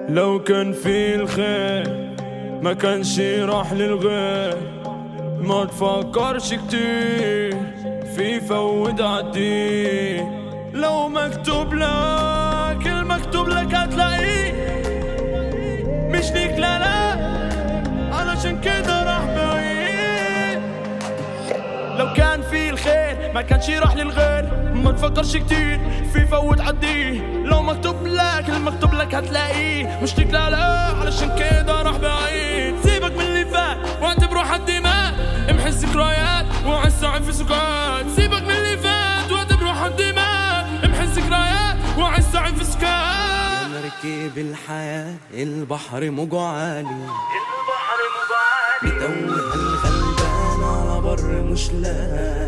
لو كان في الخير ما كانش راح للغير ما تفكرش كتير في فوت عدي لو مكتوب لك المكتوب لك هتلاقيه مش ليك لا لا علشان كده راح بعيد لو كان في الخير ما كانش راح للغير ما تفكرش كتير في فوت عديه لو مكتوب لك المكتوب لك هتلاقيه مش ليك لا لا علشان كده راح بعيد سيبك من اللي فات واعتبره حد مات امحي الذكريات وعيش في سكات سيبك من اللي فات واعتبره حد مات امحي الذكريات وعيش في سكات مركب الحياة البحر موجه عالي البحر مبعالي متوه الغلبان على بر مش لاقي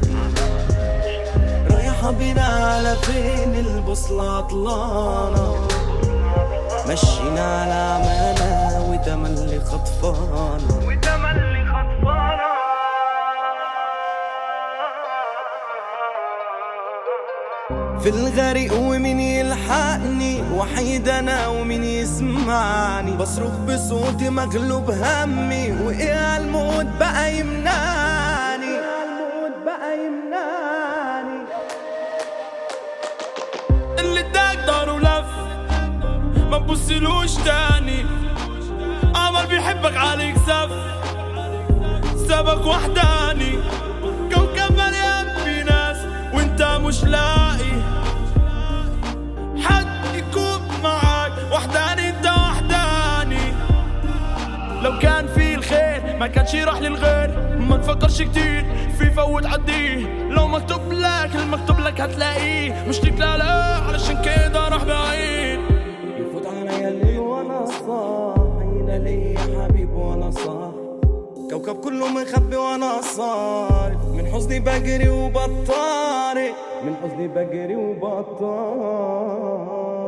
رايحة بينا على فين البوصلة عطلانة مشينا على عمالة وتملي خطفانة وتملي خطفانة في الغريق ومين يلحقني وحيد انا ومين يسمعني بصرخ بصوتي مغلوب همي وايه الموت بقى يمنعني الموت بقى يمنعني اللي اداك دار ولف ما تبصلوش تاني قمر بيحبك عليك سف سابك وحداني كوكب مليان في ناس وانت مش لاقي حد يكون معاك وحداني انت وحداني لو كان في الخير ما كانش راح للغير ما تفكرش كتير في فوت عديه لو مكتوب لك المكتوب لك هتلاقيه مش ليك لا لا علشان كده راح بعيد يفوت عليا الليل وانا صاحي لا ليا حبيب ولا صاحي كوكب كله مخبي وانا صارف من حزني بجري وبطاري من حزني بجري وبطاري